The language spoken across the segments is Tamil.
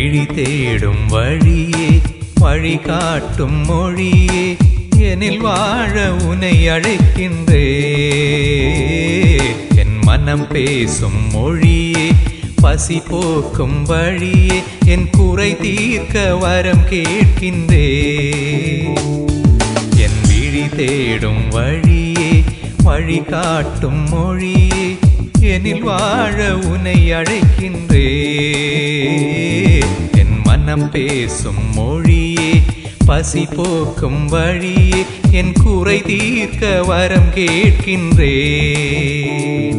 விழி தேடும் வழியே வழிகாட்டும் மொழியே எனில் வாழ உனை அழைக்கின்றே என் மனம் பேசும் மொழியே பசி போக்கும் வழியே என் குறை தீர்க்க வரம் கேட்கின்றே என் விழி தேடும் வழியே வழிகாட்டும் மொழியே எனில் வாழ உனை அழைக்கின்றே என் மனம் பேசும் மொழியே பசி போக்கும் வழியே என் குறை தீர்க்க வரம் கேட்கின்றேன்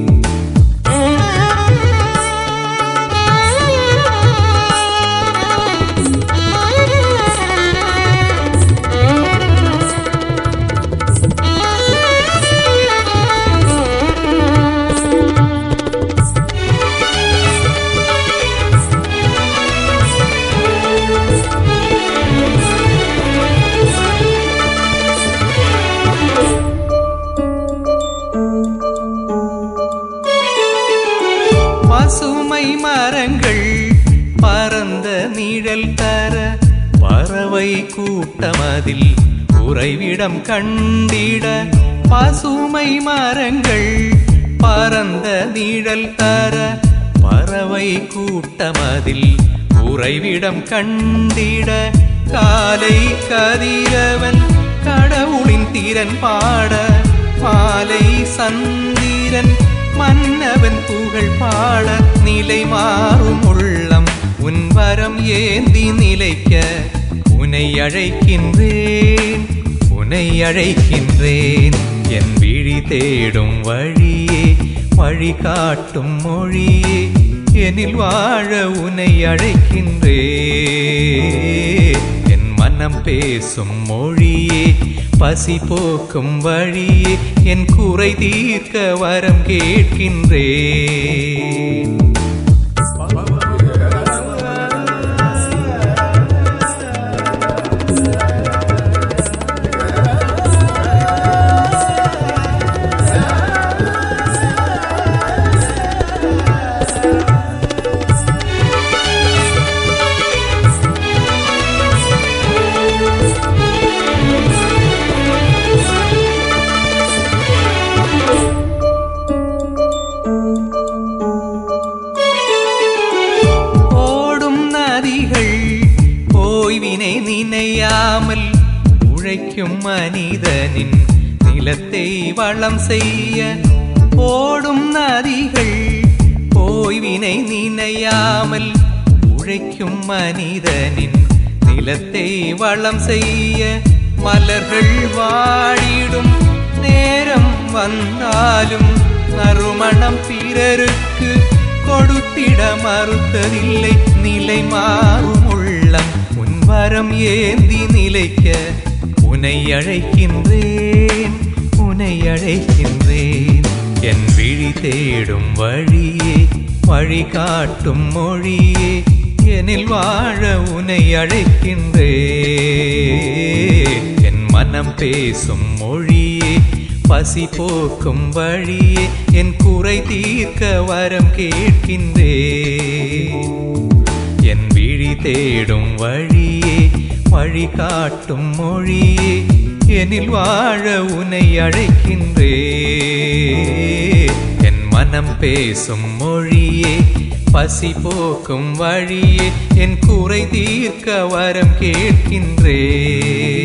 பசுமை மரங்கள் பரந்த நிழல் தர பறவை கூட்டமதில் உறைவிடம் கண்டிட பசுமை மரங்கள் பரந்த நிழல் தர பறவை கூட்டமதில் உறைவிடம் கண்டிட காலை கதிரவன் கடவுளின் திறன் பாட மாலை சந்திரன் மன்னவன் புகழ் பாட நிலை மாறும் உள்ளம் உன் வரம் ஏந்தி நிலைக்க உனை அழைக்கின்றேன் உனை அழைக்கின்றேன் என் விழி தேடும் வழியே வழிகாட்டும் மொழியே எனில் வாழ உனை அழைக்கின்றேன் என் மனம் பேசும் மொழியே பசி போக்கும் வழியே என் குறை தீர்க்க வரம் கேட்கின்றேன் ஓடும் நதிகள் ஓய்வினை நினையாமல் உழைக்கும் மனிதனின் நிலத்தை வளம் செய்ய ஓடும் நதிகள் ஓய்வினை நினையாமல் உழைக்கும் மனிதனின் நிலத்தை வளம் செய்ய மலர்கள் வாடிடும் நேரம் வந்தாலும் நறுமணம் பிறருக்கு கொடுத்திட மறுத்ததில்லை நிலை மாறும் உள்ளம் உன் வரம் ஏந்தி நிலைக்க உனை அழைக்கின்றேன் உனை அழைக்கின்றேன் என் விழி தேடும் வழியே வழிகாட்டும் மொழியே எனில் வாழ உனை அழைக்கின்றேன் என் மனம் பேசும் மொழியே பசி போக்கும் வழியே என் குறை தீர்க்க வரம் கேட்கின்றேன் என் விழி தேடும் வழியே வழிகாட்டும் மொழியே எனில் வாழ உனை அழைக்கின்றேன் என் மனம் பேசும் மொழியே பசி போக்கும் வழியே என் குறை தீர்க்க வரம் கேட்கின்றேன்